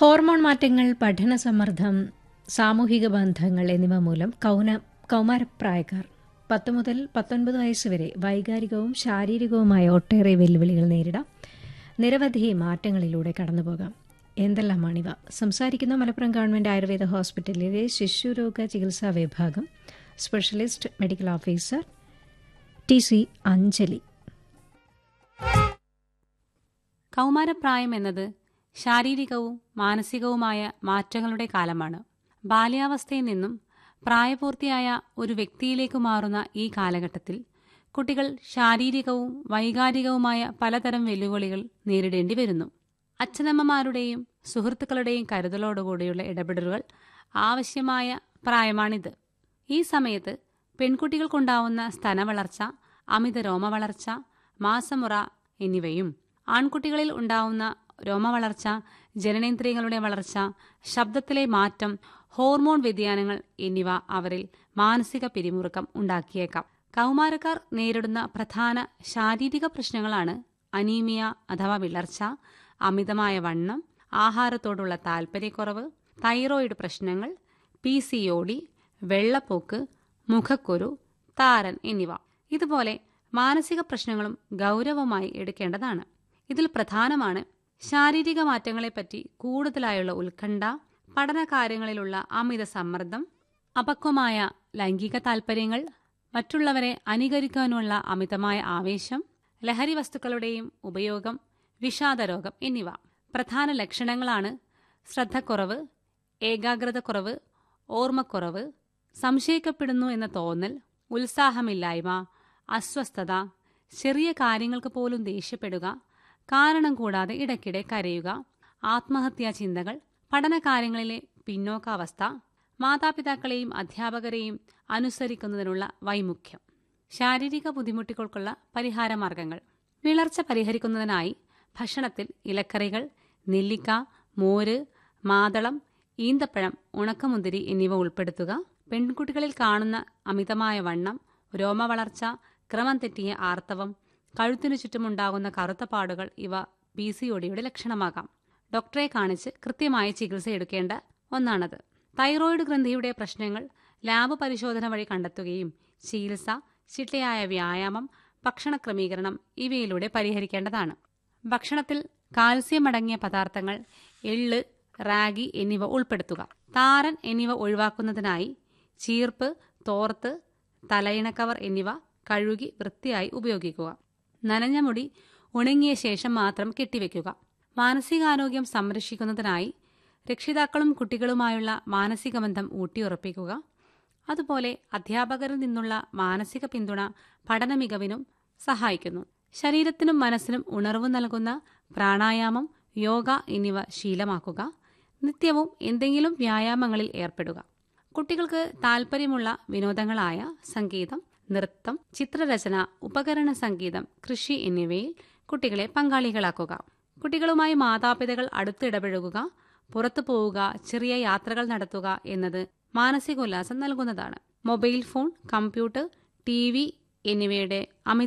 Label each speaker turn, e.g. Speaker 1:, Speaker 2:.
Speaker 1: hormone മാറ്റങ്ങൾ പഠന സമ്മർദ്ദം സാമൂഹിക ബന്ധങ്ങൾ എന്നിവ മൂലം കൗന കൗമാരപ്രായക്കാർ പത്ത് മുതൽ പത്തൊൻപത് വയസ്സ് വരെ വൈകാരികവും ശാരീരികവുമായ ഒട്ടേറെ വെല്ലുവിളികൾ നേരിടാം നിരവധി മാറ്റങ്ങളിലൂടെ കടന്നുപോകാം എന്തെല്ലാമാണിവ സംസാരിക്കുന്ന മലപ്പുറം ഗവൺമെന്റ് ആയുർവേദ ഹോസ്പിറ്റലിലെ ശിശുരോഗ ചികിത്സാ വിഭാഗം specialist medical officer T C Anjali
Speaker 2: കൗമാരപ്രായം എന്നത് ശാരീരികവും മാനസികവുമായ മാറ്റങ്ങളുടെ കാലമാണ് ബാല്യാവസ്ഥയിൽ നിന്നും പ്രായപൂർത്തിയായ ഒരു വ്യക്തിയിലേക്ക് മാറുന്ന ഈ കാലഘട്ടത്തിൽ കുട്ടികൾ ശാരീരികവും വൈകാരികവുമായ പലതരം വെല്ലുവിളികൾ നേരിടേണ്ടി വരുന്നു അച്ഛനമ്മമാരുടെയും സുഹൃത്തുക്കളുടെയും കരുതലോടുകൂടിയുള്ള ഇടപെടലുകൾ ആവശ്യമായ പ്രായമാണിത് ഈ സമയത്ത് പെൺകുട്ടികൾക്കുണ്ടാവുന്ന സ്തനവളർച്ച അമിത രോമവളർച്ച മാസമുറ എന്നിവയും ആൺകുട്ടികളിൽ ഉണ്ടാവുന്ന രോമവളർച്ച ജനനേന്ദ്രിയങ്ങളുടെ വളർച്ച ശബ്ദത്തിലെ മാറ്റം ഹോർമോൺ വ്യതിയാനങ്ങൾ എന്നിവ അവരിൽ മാനസിക പിരിമുറുക്കം ഉണ്ടാക്കിയേക്കാം കൗമാരക്കാർ നേരിടുന്ന പ്രധാന ശാരീരിക പ്രശ്നങ്ങളാണ് അനീമിയ അഥവാ വിളർച്ച അമിതമായ വണ്ണം ആഹാരത്തോടുള്ള താൽപ്പര്യക്കുറവ് തൈറോയിഡ് പ്രശ്നങ്ങൾ പി സി ഒ ഡി വെള്ളപ്പോക്ക് മുഖക്കുരു താരൻ എന്നിവ ഇതുപോലെ മാനസിക പ്രശ്നങ്ങളും ഗൗരവമായി എടുക്കേണ്ടതാണ് ഇതിൽ പ്രധാനമാണ് ശാരീരിക മാറ്റങ്ങളെപ്പറ്റി കൂടുതലായുള്ള ഉത്കണ്ഠ പഠന കാര്യങ്ങളിലുള്ള അമിത സമ്മർദ്ദം അപക്വമായ ലൈംഗിക താൽപ്പര്യങ്ങൾ മറ്റുള്ളവരെ അനുകരിക്കാനുള്ള അമിതമായ ആവേശം ലഹരി വസ്തുക്കളുടെയും ഉപയോഗം വിഷാദരോഗം എന്നിവ പ്രധാന ലക്ഷണങ്ങളാണ് ശ്രദ്ധക്കുറവ് ഏകാഗ്രതക്കുറവ് ഓർമ്മക്കുറവ് സംശയിക്കപ്പെടുന്നു എന്ന തോന്നൽ ഉത്സാഹമില്ലായ്മ അസ്വസ്ഥത ചെറിയ കാര്യങ്ങൾക്ക് പോലും ദേഷ്യപ്പെടുക കാരണം കൂടാതെ ഇടയ്ക്കിടെ കരയുക ആത്മഹത്യാ ചിന്തകൾ പഠനകാര്യങ്ങളിലെ പിന്നോക്കാവസ്ഥ മാതാപിതാക്കളെയും അധ്യാപകരെയും അനുസരിക്കുന്നതിനുള്ള വൈമുഖ്യം ശാരീരിക ബുദ്ധിമുട്ടുകൾക്കുള്ള പരിഹാരമാർഗങ്ങൾ വിളർച്ച പരിഹരിക്കുന്നതിനായി ഭക്ഷണത്തിൽ ഇലക്കറികൾ നെല്ലിക്ക മോര് മാതളം ഈന്തപ്പഴം ഉണക്കമുന്തിരി എന്നിവ ഉൾപ്പെടുത്തുക പെൺകുട്ടികളിൽ കാണുന്ന അമിതമായ വണ്ണം രോമവളർച്ച ക്രമം തെറ്റിയ ആർത്തവം കഴുത്തിനു ചുറ്റുമുണ്ടാകുന്ന കറുത്ത പാടുകൾ ഇവ പി സി ഒടിയുടെ ലക്ഷണമാകാം ഡോക്ടറെ കാണിച്ച് കൃത്യമായ ചികിത്സ എടുക്കേണ്ട ഒന്നാണത് തൈറോയിഡ് ഗ്രന്ഥിയുടെ പ്രശ്നങ്ങൾ ലാബ് പരിശോധന വഴി കണ്ടെത്തുകയും ചികിത്സ ചിട്ടയായ വ്യായാമം ഭക്ഷണ ക്രമീകരണം ഇവയിലൂടെ പരിഹരിക്കേണ്ടതാണ് ഭക്ഷണത്തിൽ കാൽസ്യം അടങ്ങിയ പദാർത്ഥങ്ങൾ എള്ള് റാഗി എന്നിവ ഉൾപ്പെടുത്തുക താരൻ എന്നിവ ഒഴിവാക്കുന്നതിനായി ചീർപ്പ് തോർത്ത് തലയിണക്കവർ എന്നിവ കഴുകി വൃത്തിയായി ഉപയോഗിക്കുക നനഞ്ഞ മുടി ഉണങ്ങിയ ശേഷം മാത്രം കെട്ടിവെക്കുക മാനസികാരോഗ്യം സംരക്ഷിക്കുന്നതിനായി രക്ഷിതാക്കളും കുട്ടികളുമായുള്ള മാനസിക ബന്ധം ഊട്ടിയുറപ്പിക്കുക അതുപോലെ അധ്യാപകരിൽ നിന്നുള്ള മാനസിക പിന്തുണ പഠന മികവിനും സഹായിക്കുന്നു ശരീരത്തിനും മനസ്സിനും ഉണർവ് നൽകുന്ന പ്രാണായാമം യോഗ എന്നിവ ശീലമാക്കുക നിത്യവും എന്തെങ്കിലും വ്യായാമങ്ങളിൽ ഏർപ്പെടുക കുട്ടികൾക്ക് താൽപ്പര്യമുള്ള വിനോദങ്ങളായ സംഗീതം നൃത്തം ചിത്രരചന ഉപകരണ സംഗീതം കൃഷി എന്നിവയിൽ കുട്ടികളെ പങ്കാളികളാക്കുക കുട്ടികളുമായി മാതാപിതാക്കൾ അടുത്തിടപഴകുക പുറത്തു പോവുക ചെറിയ യാത്രകൾ നടത്തുക എന്നത് മാനസികോല്ലാസം നൽകുന്നതാണ് mobile phone computer T V എന്നിവയുടെ അമിത